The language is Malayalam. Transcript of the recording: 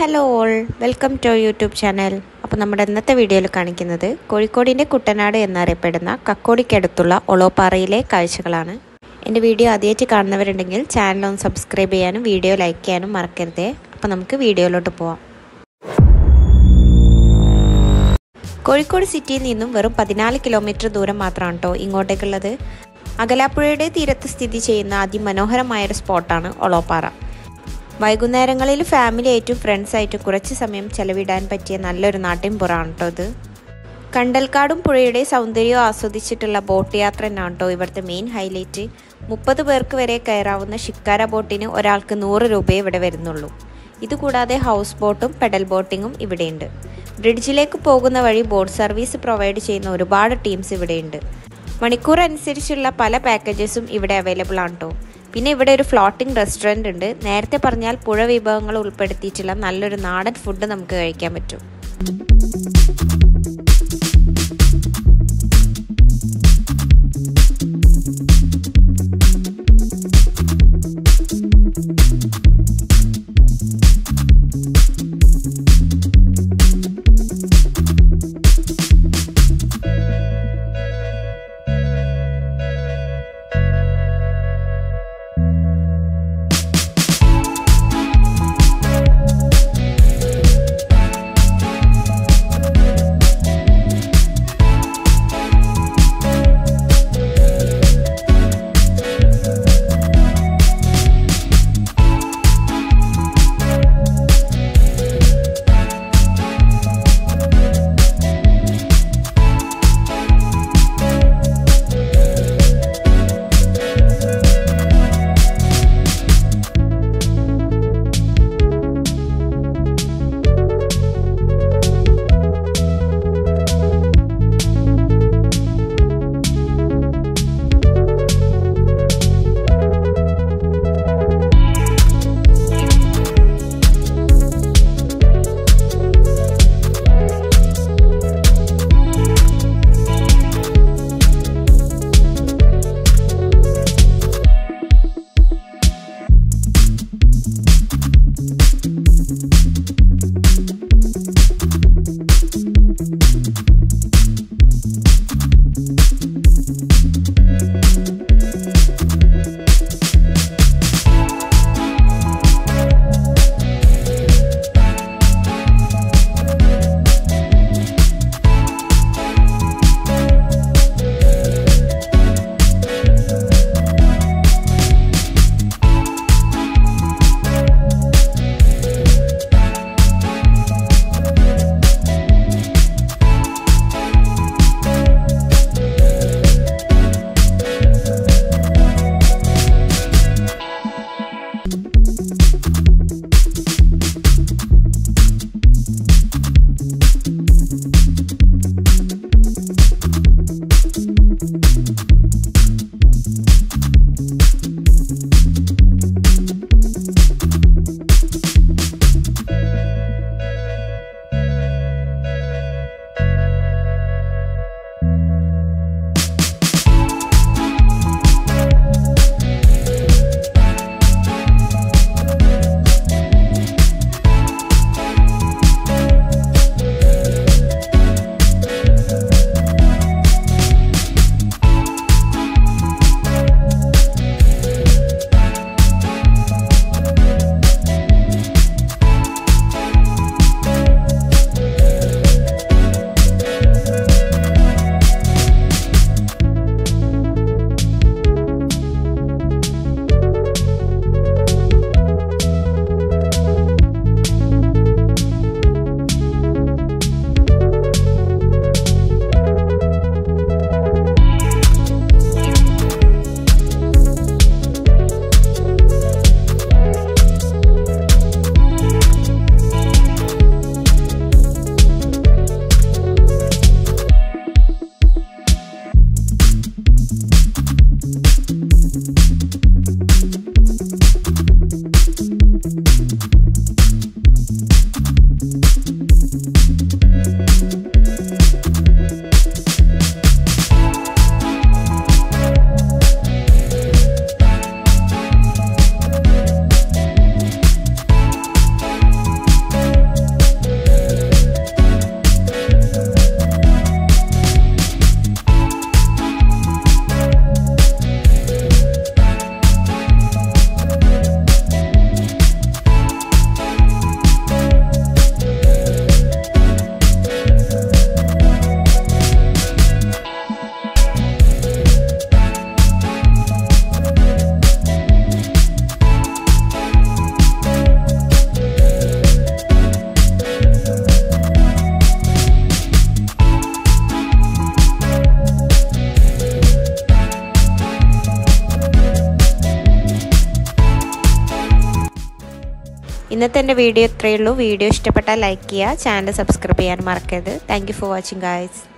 hello all welcome to YouTube channel അപ്പോൾ നമ്മുടെ ഇന്നത്തെ വീഡിയോയിൽ കാണിക്കുന്നത് കോഴിക്കോടിൻ്റെ കുട്ടനാട് എന്നറിയപ്പെടുന്ന കക്കോടിക്കടുത്തുള്ള ഒളോപ്പാറയിലെ കാഴ്ചകളാണ് എൻ്റെ വീഡിയോ ആദ്യമായിട്ട് കാണുന്നവരുണ്ടെങ്കിൽ ചാനൽ ഒന്ന് സബ്സ്ക്രൈബ് ചെയ്യാനും വീഡിയോ ലൈക്ക് ചെയ്യാനും മറക്കരുതേ അപ്പോൾ നമുക്ക് വീഡിയോയിലോട്ട് പോവാം കോഴിക്കോട് സിറ്റിയിൽ നിന്നും വെറും പതിനാല് കിലോമീറ്റർ ദൂരം മാത്രമാണ് കേട്ടോ ഇങ്ങോട്ടേക്കുള്ളത് അകലാപ്പുഴയുടെ തീരത്ത് സ്ഥിതി ചെയ്യുന്ന അതിമനോഹരമായൊരു സ്പോട്ടാണ് ഒളോപ്പാറ വൈകുന്നേരങ്ങളിൽ ഫാമിലി ആയിട്ടും ഫ്രണ്ട്സ് ആയിട്ടും കുറച്ച് സമയം ചെലവിടാൻ പറ്റിയ നല്ലൊരു നാട്ടിൻ പുറമാണ് കേട്ടോ ഇത് കണ്ടൽക്കാടും പുഴയുടെ സൗന്ദര്യവും ആസ്വദിച്ചിട്ടുള്ള ബോട്ട് യാത്ര തന്നെയാണ് കേട്ടോ ഇവിടുത്തെ മെയിൻ ഹൈലൈറ്റ് മുപ്പത് പേർക്ക് വരെ കയറാവുന്ന ഷിക്കാര ബോട്ടിന് ഒരാൾക്ക് നൂറ് രൂപയെ ഇവിടെ വരുന്നുള്ളൂ ഇതുകൂടാതെ ഹൗസ് ബോട്ടും പെഡൽ ബോട്ടിങ്ങും ഇവിടെയുണ്ട് ബ്രിഡ്ജിലേക്ക് പോകുന്ന വഴി ബോട്ട് സർവീസ് പ്രൊവൈഡ് ചെയ്യുന്ന ഒരുപാട് ടീംസ് ഇവിടെയുണ്ട് മണിക്കൂർ അനുസരിച്ചുള്ള പല പാക്കേജസും ഇവിടെ അവൈലബിൾ ആണ് കേട്ടോ പിന്നെ ഇവിടെ ഒരു ഫ്ലോട്ടിംഗ് റെസ്റ്റോറൻറ്റ് ഉണ്ട് നേരത്തെ പറഞ്ഞാൽ പുഴ വിഭവങ്ങൾ ഉൾപ്പെടുത്തിയിട്ടുള്ള നല്ലൊരു നാടൻ ഫുഡ് നമുക്ക് കഴിക്കാൻ പറ്റും ഇന്നത്തെ എൻ്റെ വീഡിയോ ഇത്രയേ ഉള്ളൂ വീഡിയോ ഇഷ്ടപ്പെട്ടാൽ ലൈക്ക് ചെയ്യുക ചാനൽ സബ്സ്ക്രൈബ് ചെയ്യാൻ മറക്കരുത് thank you for watching guys